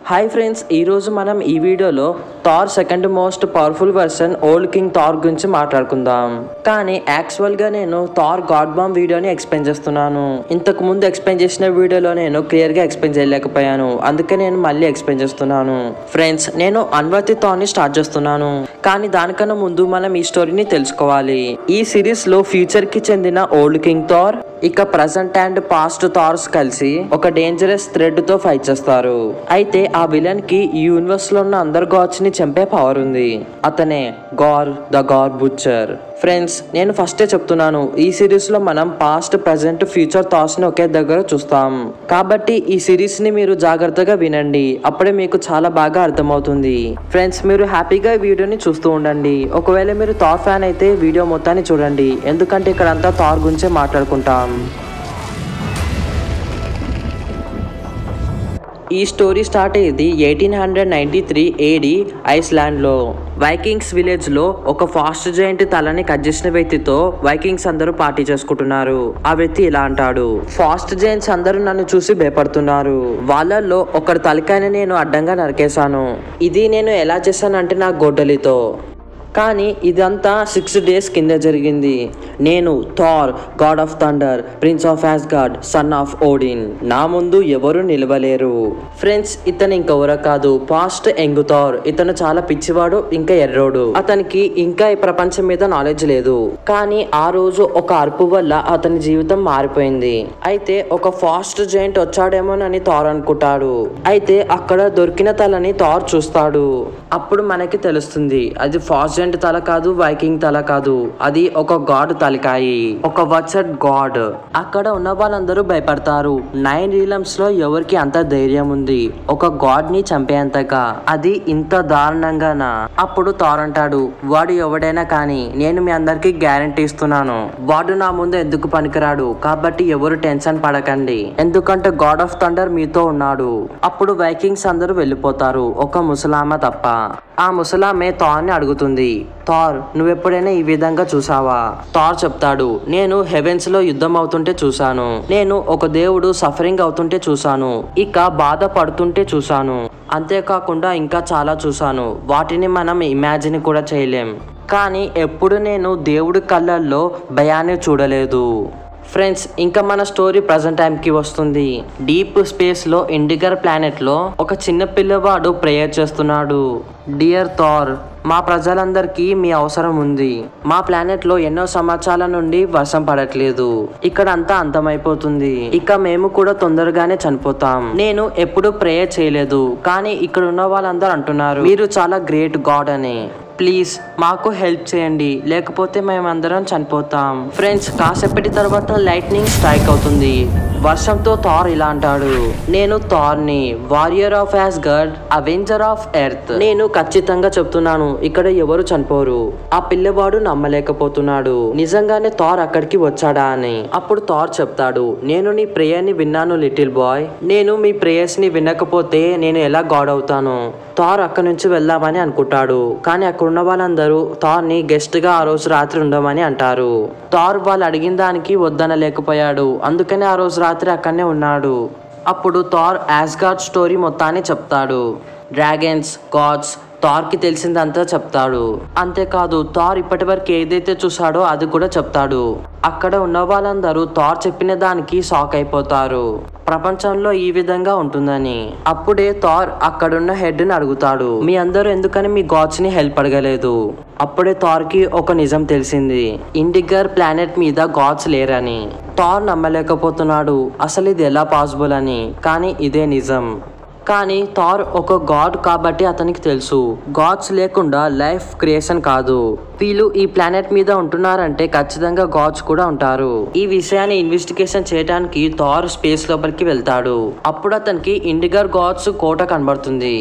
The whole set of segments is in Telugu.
హాయ్ ఫ్రెండ్స్ ఈరోజు మనం ఈ వీడియోలో Thor second most powerful version old king Thor గురించి మాట్లాడుకుందాం కానీ యాక్చువల్గా నేను థార్ గాడ్ బాంబ్ వీడియోని ఎక్స్ప్లెయిన్ చేస్తున్నాను ఇంతకు ముందు ఎక్స్ప్లెయిన్ చేసిన వీడియోలో నేను క్లియర్గా ఎక్స్ప్లెయిన్ చేయలేకపోయాను అందుకే నేను మళ్ళీ ఎక్స్ప్లెయిన్ చేస్తున్నాను ఫ్రెండ్స్ నేను అన్వతి థార్ని స్టార్ట్ చేస్తున్నాను కానీ దానికన్నా ముందు మనం ఈ స్టోరీని తెలుసుకోవాలి ఈ సిరీస్ లో ఫ్యూచర్ కి చెందిన ఓల్డ్ కింగ్ థార్ ఇక ప్రజెంట్ అండ్ పాస్ట్ థార్స్ కలిసి ఒక డేంజరస్ థ్రెడ్ తో ఫైట్ చేస్తారు అయితే ఆ విలన్ కి ఈ యూనివర్స్ లో ఉన్న అందరు గాడ్స్ ని చంపే పవర్ ఉంది అతనే Gorr the Gorr butcher friends నేను ఫస్టే చెప్తున్నాను ఈ సిరీస్ లో మనం పాస్ట్ ప్రజెంట్ ఫ్యూచర్ థాట్స్ ని ఒకే దగ్గర చూస్తాం కాబట్టి ఈ సిరీస్ ని మీరు జాగ్రత్తగా వినండి అప్పుడే మీకు చాలా బాగా అర్థమవుతుంది ఫ్రెండ్స్ మీరు హ్యాపీగా ఈ వీడియోని చూస్తూ ఉండండి ఒకవేళ మీరు థార్ ఫ్యాన్ అయితే వీడియో మొత్తాన్ని చూడండి ఎందుకంటే ఇక్కడ అంతా థార్ గురించే మాట్లాడుకుంటాం ఈ స్టోరీ స్టార్ట్ అయ్యేది eighteen hundred ninety three AD ఐస్లాండ్లో వైకింగ్స్ విలేజ్లో ఒక ఫాస్ట్ జాయింట్ తలని కట్ చేసిన వ్యక్తితో వైకింగ్స్ అందరూ పార్టీ చేసుకుంటున్నారు ఆ వ్యక్తి ఇలా అంటాడు ఫాస్ట్ జాయింట్స్ అందరూ నన్ను చూసి భయపడుతున్నారు వాళ్ళల్లో ఒకరి తలకాయని నేను అడ్డంగా నరికేశాను ఇది నేను ఎలా చేశానంటే నా గొడ్డలితో కానీ ఇదంతా సిక్స్ డేస్ కింద జరిగింది నేను Thor god of thunder prince of god son of Odin నా ముందు ఎవరు నిలవలేరు ఫ్రెండ్స్ ఇతను ఇంకెవరో కాదు పాస్ట్ ఎంగు థార్ ఇతను చాలా పిచ్చివాడు ఇంకా ఎర్రోడు అతనికి ఇంకా ఈ ప్రపంచం మీద నాలెడ్జ్ లేదు కానీ ఆ రోజు ఒక అరుపు వల్ల అతని జీవితం మారిపోయింది అయితే ఒక ఫాస్ట్ జైంట్ వచ్చాడేమోనని థార్ అనుకుంటాడు అయితే అక్కడ దొరికిన తలని థార్ చూస్తాడు అప్పుడు మనకి తెలుస్తుంది అది ఫాస్ట్ జెంట్ తల కాదు వైకింగ్ తల కాదు అది ఒక గాడ్ తలకాయి ఒక వర్చడ్ గాడ్ అక్కడ ఉన్న వాళ్ళందరూ భయపడతారు నైన్ రీలమ్స్ లో ఎవరికి అంత ధైర్యం ఉంది ఒక గాడ్ ని చంపేంతగా అది ఇంత దారుణంగానా అప్పుడు థార్ అంటాడు వాడు ఎవడైనా కానీ నేను మీ అందరికి గ్యారంటీ ఇస్తున్నాను వాడు నా ముందు ఎందుకు పనికిరాడు కాబట్టి ఎవరు టెన్షన్ పడకండి ఎందుకంటే గాడ్ ఆఫ్ థండర్ మీతో ఉన్నాడు అప్పుడు వైకింగ్స్ అందరూ వెళ్ళిపోతారు ఒక ముసలామ తప్ప ఆ ముసలామే థార్ని అడుగుతుంది థార్ నువ్వెప్పుడైనా ఈ విధంగా చూసావా థార్ చెప్తాడు నేను హెవెన్స్ లో యుద్ధం అవుతుంటే చూశాను నేను ఒక దేవుడు సఫరింగ్ అవుతుంటే చూశాను ఇక బాధ పడుతుంటే చూశాను అంతేకాకుండా ఇంకా చాలా చూశాను వాటిని మనం ఇమాజిన్ కూడా చేయలేం కానీ ఎప్పుడు నేను దేవుడి కళ్ళల్లో భయాన్ని చూడలేదు ఫ్రెండ్స్ ఇంకా మన స్టోరీ ప్రజెంట్ టైంకి వస్తుంది డీప్ స్పేస్లో ఇండిగర్ ప్లానెట్లో ఒక చిన్న పిల్లవాడు ప్రేయర్ చేస్తున్నాడు డియర్ థార్ మా ప్రజలందరికీ మీ అవసరం ఉంది మా ప్లానెట్ లో ఎన్నో సంవత్సరాల నుండి వర్షం పడట్లేదు ఇక్కడ అంతా అంతమైపోతుంది ఇక మేము కూడా తొందరగానే చనిపోతాం నేను ఎప్పుడు ప్రేయర్ చేయలేదు కానీ ఇక్కడ ఉన్న వాళ్ళందరూ అంటున్నారు మీరు చాలా గ్రేట్ గాడ్ అని ప్లీజ్ మాకు హెల్ప్ చేయండి లేకపోతే మేమందరం చనిపోతాం ఫ్రెండ్స్ కాసేపటి తర్వాత లైట్నింగ్ స్ట్రైక్ అవుతుంది వర్షంతో థార్ ఇలా అంటాడు నేను థార్ని warrior of Asgard avenger of earth నేను ఖచ్చితంగా చెప్తున్నాను ఇక్కడ ఎవరు చనిపోరు ఆ పిల్లవాడు నమ్మలేకపోతున్నాడు నిజంగానే థార్ అక్కడికి వచ్చాడా అని అప్పుడు థార్ చెప్తాడు నేను నీ ప్రేయర్ ని విన్నాను లిటిల్ బాయ్ నేను మీ ప్రేయర్స్ ని వినకపోతే నేను ఎలా గాడ్ అవుతాను థార్ అక్కడి నుంచి వెళ్దామని అనుకుంటాడు కానీ అక్కడ ఉన్న వాళ్ళందరూ థార్ ని గెస్ట్ గా ఆ రోజు రాత్రి ఉండమని అంటారు థార్ వాళ్ళు అడిగిన దానికి వద్దనలేకపోయాడు అందుకని ఆ రోజు రాత్రి అక్కడనే ఉన్నాడు అప్పుడు థార్ యాస్గార్డ్ స్టోరీ మొత్తాన్ని చెప్తాడు డ్రాగన్స్ గాడ్స్ థార్కి తెలిసిందంతా చెప్తాడు అంతేకాదు థార్ ఇప్పటి వరకు ఏదైతే చూసాడో అది కూడా చెప్తాడు అక్కడ ఉన్న వాళ్ళందరూ థార్ చెప్పిన దానికి షాక్ అయిపోతారు ప్రపంచంలో ఈ విధంగా ఉంటుందని అప్పుడే థార్ అక్కడున్న హెడ్ ని అడుగుతాడు మీ అందరూ ఎందుకని మీ గాడ్స్ ని హెల్ప్ అడగలేదు అప్పుడే థార్ కి ఒక నిజం తెలిసింది ఇండిగర్ ప్లానెట్ మీద గాడ్స్ లేరని థార్ నమ్మలేకపోతున్నాడు అసలు ఇది ఎలా పాసిబుల్ అని కానీ ఇదే నిజం కానీ థార్ ఒక గాడ్ కాబట్టి అతనికి తెలుసు గాడ్స్ లేకుండా లైఫ్ క్రియేషన్ కాదు వీళ్ళు ఈ ప్లానెట్ మీద ఉంటున్నారంటే ఖచ్చితంగా గాడ్స్ కూడా ఉంటారు ఈ విషయాన్ని ఇన్వెస్టిగేషన్ చేయడానికి థార్ స్పేస్ లోపలికి వెళ్తాడు అప్పుడు అతనికి ఇండిగర్ గాడ్స్ కోట కనబడుతుంది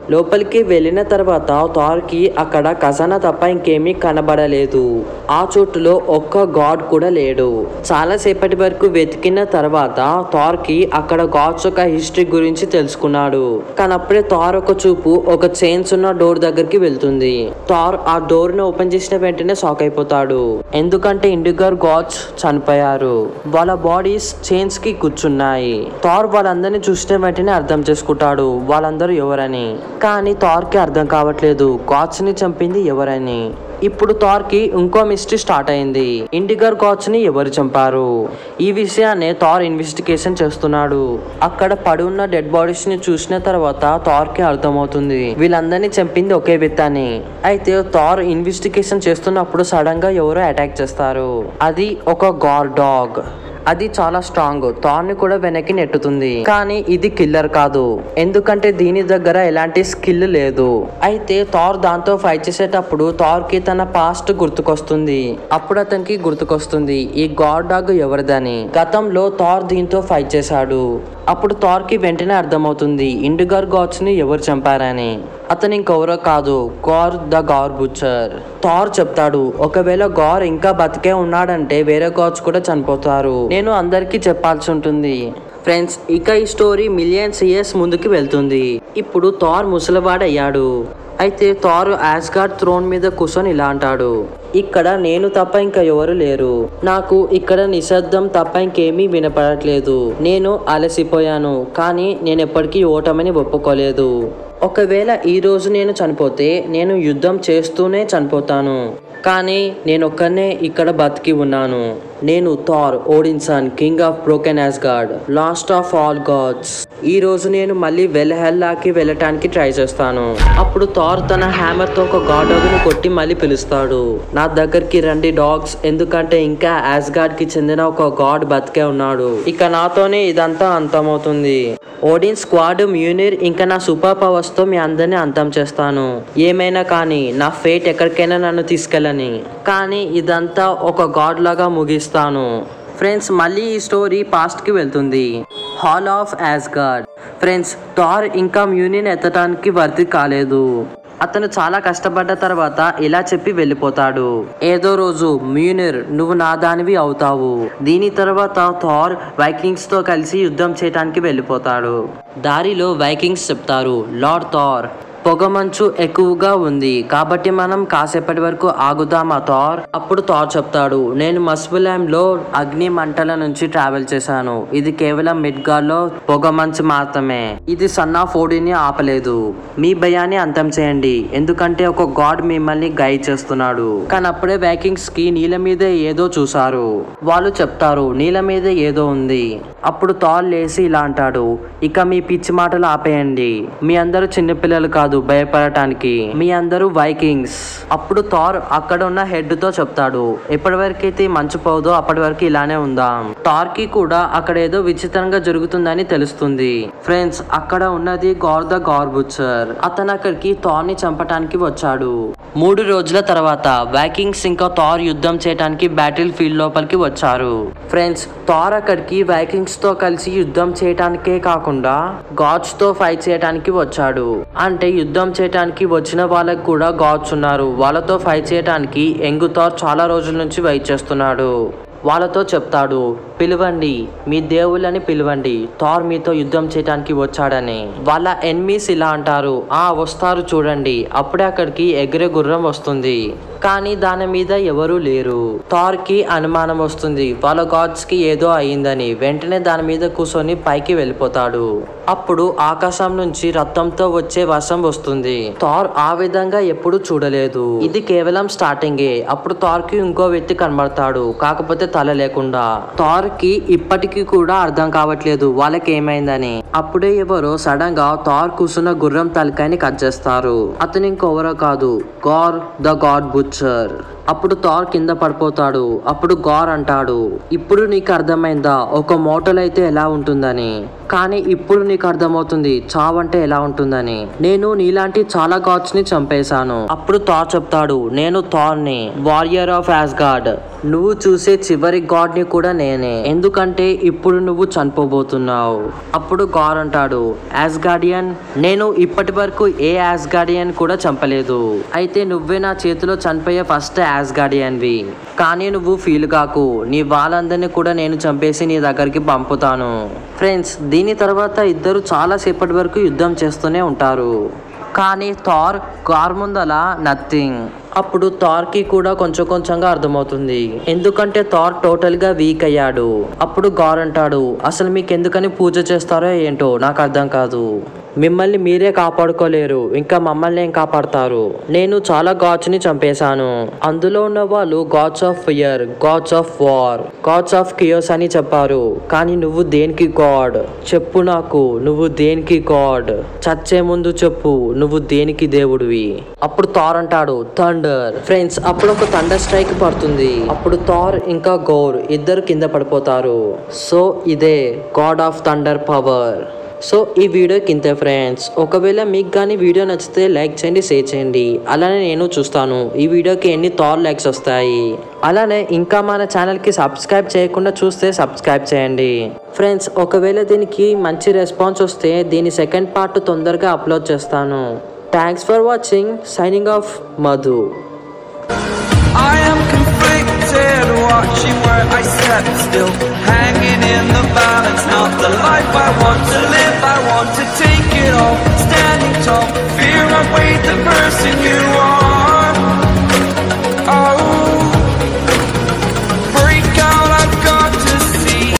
లోపలికి వెళ్ళిన తర్వాత థార్కి అక్కడ ఖజానా తప్ప ఇంకేమీ కనబడలేదు ఆ చోటులో ఒక్క గాడ్ కూడా లేడు చాలా సేపటి వరకు వెతికిన తర్వాత థార్కి అక్కడ గాడ్స్ యొక్క హిస్టరీ గురించి తెలుసుకున్నాడు కానీ అప్పుడే థార్ ఒక చూపు ఒక చైన్స్ ఉన్న డోర్ దగ్గరికి వెళ్తుంది థార్ ఆ డోర్ ని ఓపెన్ చేసిన వెంటనే షాక్ అయిపోతాడు ఎందుకంటే ఇండిగర్ గాడ్స్ చనిపోయారు వాళ్ళ బాడీస్ చైన్స్ కి కూర్చున్నాయి థార్ వాళ్ళందరినీ చూసిన వెంటనే అర్థం చేసుకుంటాడు వాళ్ళందరూ ఎవరని కానీ థార్ కి అర్థం కావట్లేదు గాడ్స్ ని చంపింది ఎవరని ఇప్పుడు థార్ కి ఇంకో మిస్టరీ స్టార్ట్ అయింది ఇండిగర్ గాడ్స్ ని ఎవరు చంపారు ఈ విషయాన్ని థార్ ఇన్వెస్టిగేషన్ చేస్తున్నాడు అక్కడ పడి ఉన్న డెడ్ బాడీస్ ని చూసిన తర్వాత థార్ కి అర్థమవుతుంది వీళ్ళందరినీ చంపింది ఒకే వ్యక్తి అని అయితే థార్ ఇన్వెస్టిగేషన్ చేస్తున్నప్పుడు సడన్ గా ఎవరో అటాక్ చేస్తారు అది ఒక గార్ డాగ్ అది చాలా స్ట్రాంగ్ థార్ని కూడా వెనక్కి నెట్టుతుంది కానీ ఇది కిల్లర్ కాదు ఎందుకంటే దీని దగ్గర ఎలాంటి స్కిల్ లేదు అయితే థార్ దాంతో ఫైట్ చేసేటప్పుడు థార్ కి తన పాస్ట్ గుర్తుకొస్తుంది అప్పుడు అతనికి గుర్తుకొస్తుంది ఈ గాడ్ డాగ్ ఎవరిదని గతంలో థార్ దీంతో ఫైట్ చేశాడు అప్పుడు థార్ కి వెంటనే అర్థమవుతుంది ఇండిగర్ గాడ్స్ ని ఎవరు చంపారని అతను ఇంకెవరో కాదు Gorr the Gorr butcher Thor చెప్తాడు ఒకవేళ గార్ ఇంకా బతికే ఉన్నాడంటే వేరే గాడ్స్ కూడా చనిపోతారు నేను అందరికీ చెప్పాల్సి ఉంటుంది ఫ్రెండ్స్ ఇక ఈ స్టోరీ మిలియన్స్ ఇయర్స్ ముందుకు వెళ్తుంది ఇప్పుడు థార్ ముసలివాడయ్యాడు అయితే థార్ యాస్గార్డ్ థ్రోన్ మీద కూర్చొని ఇలా అంటాడు ఇక్కడ నేను తప్ప ఇంకా ఎవరు లేరు నాకు ఇక్కడ నిశ్శబ్దం తప్ప ఇంకేమీ వినపడట్లేదు నేను అలసిపోయాను కానీ నేను ఎప్పటికీ ఓటమని ఒప్పుకోలేదు ఒకవేళ ఈ రోజు నేను చనిపోతే నేను యుద్ధం చేస్తూనే చనిపోతాను కానీ నేను ఒక్కనే ఇక్కడ బతికి ఉన్నాను నేను Thor Odinson king of broken Asgard last of all gods ఈ రోజు నేను మళ్ళీ వెల్హెల్లాకి వెళ్ళటానికి ట్రై చేస్తాను అప్పుడు థార్ తన హ్యామర్ తో ఒక గాడ్ ని కొట్టి మళ్ళీ పిలుస్తాడు నా దగ్గరికి రండి డాగ్స్ ఎందుకంటే ఇంకా యాస్ గాడ్ కి చెందిన ఒక గాడ్ బతికే ఉన్నాడు ఇక నాతోనే ఇదంతా అంతమవుతుంది ఓడిన్ స్క్వాడ్ మ్యూనిర్ ఇంకా నా సూపర్ పవర్స్ తో మీ అందరిని అంతం చేస్తాను ఏమైనా కానీ నా ఫేట్ ఎక్కడికైనా నన్ను తీసుకెళ్ళని కానీ ఇదంతా ఒక గాడ్ లాగా ముగిస్తాను ఫ్రెండ్స్ మళ్ళీ ఈ స్టోరీ పాస్ట్ కి వెళ్తుంది hall of Asgard friends Thor ఇంకా మ్యూనిన్ ఎత్తడానికి వర్తి కాలేదు అతను చాలా కష్టపడ్డ తర్వాత ఇలా చెప్పి వెళ్ళిపోతాడు ఏదో రోజు మ్యూనిర్ నువ్వు నా దానివి అవుతావు దీని తర్వాత థార్ వైకింగ్స్ తో కలిసి యుద్ధం చేయడానికి వెళ్ళిపోతాడు దారిలో వైకింగ్స్ చెప్తారు లార్డ్ థార్ పొగమంచు ఎక్కువగా ఉంది కాబట్టి మనం కాసేపటి వరకు ఆగుదామా థార్ అప్పుడు థార్ చెప్తాడు నేను మస్బులాం లో అగ్ని మంటల నుంచి ట్రావెల్ చేశాను ఇది కేవలం మిడ్గార్ లో పొగమంచు మాత్రమే ఇది సన్ ఆఫ్ ఓడిని ఆపలేదు మీ భయాన్ని అంతం చేయండి ఎందుకంటే ఒక గాడ్ మిమ్మల్ని గైడ్ చేస్తున్నాడు కానీ అప్పుడే వ్యాకింగ్స్ కి నీళ్ళ మీద ఏదో చూసారు వాళ్ళు చెప్తారు నీళ్ళ మీద ఏదో ఉంది అప్పుడు థార్ లేసి ఇలా అంటాడు ఇక మీ పిచ్చి మాటలు ఆపేయండి మీ అందరూ చిన్నపిల్లలు కాదు భయపడటానికి మీ అందరూ వైకింగ్స్ అప్పుడు థార్ అక్కడ ఉన్న హెడ్ తో చెప్తాడు ఎప్పటి వరకైతే ఈ మంచు పోదో అప్పటి వరకు ఇలానే ఉందాం థార్ కి కూడా అక్కడ ఏదో విచిత్రంగా జరుగుతుందని తెలుస్తుంది ఫ్రెండ్స్ అక్కడ ఉన్నది గార్ ద గార్ బుచ్చర్ అతను అక్కడికి థార్ ని చంపటానికి వచ్చాడు మూడు రోజుల తర్వాత వైకింగ్స్ ఇంకా థార్ యుద్ధం చేయడానికి బ్యాటిల్ ఫీల్డ్ లోపలికి వచ్చారు ఫ్రెండ్స్ థార్ అక్కడికి వైకింగ్స్ తో కలిసి యుద్ధం చేయటానికే కాకుండా గాడ్స్ తో ఫైట్ చేయడానికి వచ్చాడు అంటే యుద్ధం చేయడానికి వచ్చిన వాళ్ళకి కూడా గాడ్స్ ఉన్నారు వాళ్ళతో ఫైట్ చేయడానికి ఎంగు థార్ చాలా రోజుల నుంచి వెయిట్ చేస్తున్నాడు వాళ్ళతో చెప్తాడు పిలవండి మీ దేవుళ్ళని పిలవండి థార్ మీతో యుద్ధం చేయడానికి వచ్చాడని వాళ్ళ ఎన్మీస్ ఇలా అంటారు ఆ వస్తారు చూడండి అప్పుడే అక్కడికి ఎగిరే గుర్రం వస్తుంది కానీ దాని మీద ఎవరూ లేరు థార్ కి అనుమానం వస్తుంది వాళ్ళ గాడ్స్ కి ఏదో అయిందని వెంటనే దాని మీద కూర్చొని పైకి వెళ్ళిపోతాడు అప్పుడు ఆకాశం నుంచి రక్తంతో వచ్చే వర్షం వస్తుంది థార్ ఆ విధంగా ఎప్పుడు చూడలేదు ఇది కేవలం స్టార్టింగే అప్పుడు థార్ కి ఇంకో వ్యక్తి కనబడతాడు కాకపోతే తల లేకుండా థార్ కి ఇప్పటికీ కూడా అర్థం కావట్లేదు వాళ్ళకి ఏమైందని అప్పుడే ఎవరో సడన్ గా థార్ కూర్చున్న గుర్రం తలకాయని కట్ చేస్తారు అతను ఇంకెవరో కాదు గార్ ద గాడ్ బుచ్చర్ అప్పుడు థార్ కింద పడిపోతాడు అప్పుడు గార్ అంటాడు ఇప్పుడు నీకు అర్థమైందా ఒక మోటల్ అయితే ఎలా ఉంటుందని కానీ ఇప్పుడు నీకు అర్థమవుతుంది చావంటే ఎలా ఉంటుందని నేను నీలాంటి చాలా గాడ్స్ ని చంపేశాను అప్పుడు థార్ చెప్తాడు నేను థార్ ని వారియర్ ఆఫ్ యాస్గార్డ్ నువ్వు చూసే చివరి గాడ్ ని కూడా నేనే ఎందుకంటే ఇప్పుడు నువ్వు చనిపోబోతున్నావు అప్పుడు గార్ అంటాడు యాస్గార్డియన్ నేను ఇప్పటి వరకు ఏ యాస్గార్డియన్ కూడా చంపలేదు అయితే నువ్వే నా చేతిలో చనిపోయే ఫస్ట్ యాస్గార్డియన్ వి కానీ నువ్వు ఫీల్ కాకు నీ వాళ్ళందరినీ కూడా నేను చంపేసి నీ దగ్గరికి పంపుతాను ఫ్రెండ్స్ దీని తర్వాత ఇద్దరు చాలా సేపటి వరకు యుద్ధం చేస్తూనే ఉంటారు కానీ థార్ కార్ ముందల నథింగ్ అప్పుడు థార్కి కూడా కొంచెం కొంచెంగా అర్థమవుతుంది ఎందుకంటే థార్ టోటల్ గా వీక్ అయ్యాడు అప్పుడు గార్ అంటాడు అసలు మీకు ఎందుకని పూజ చేస్తారో ఏంటో నాకు అర్థం కాదు మిమ్మల్ని మీరే కాపాడుకోలేరు ఇంకా మమ్మల్ని ఏం కాపాడతారు నేను చాలా గాడ్స్ ని చంపేశాను అందులో ఉన్న వాళ్ళు gods of fear gods of war gods of chaos అని చెప్పారు కానీ నువ్వు దేనికి గాడ్ చెప్పు నాకు నువ్వు దేనికి గాడ్ చచ్చే ముందు చెప్పు నువ్వు దేనికి దేవుడివి అప్పుడు థార్ అంటాడు థండర్ ఫ్రెండ్స్ అప్పుడు ఒక థండర్ స్ట్రైక్ పడుతుంది అప్పుడు థార్ ఇంకా గౌర్ ఇద్దరు కింద పడిపోతారు సో ఇదే god of thunder power so ఈ వీడియోకి ఇంతే ఫ్రెండ్స్ ఒకవేళ మీకు కానీ వీడియో నచ్చితే లైక్ చేయండి షేర్ చేయండి అలానే నేను చూస్తాను ఈ వీడియోకి ఎన్ని థార్ లైక్స్ వస్తాయి అలానే ఇంకా మన ఛానల్కి సబ్స్క్రైబ్ చేయకుండా చూస్తే సబ్స్క్రైబ్ చేయండి ఫ్రెండ్స్ ఒకవేళ దీనికి మంచి రెస్పాన్స్ వస్తే దీని సెకండ్ పార్ట్ తొందరగా అప్లోడ్ చేస్తాను thanks for watching signing off Madhu I am conflicted, watching where I step still, hanging in the balance. Not the life I want to live, I want to take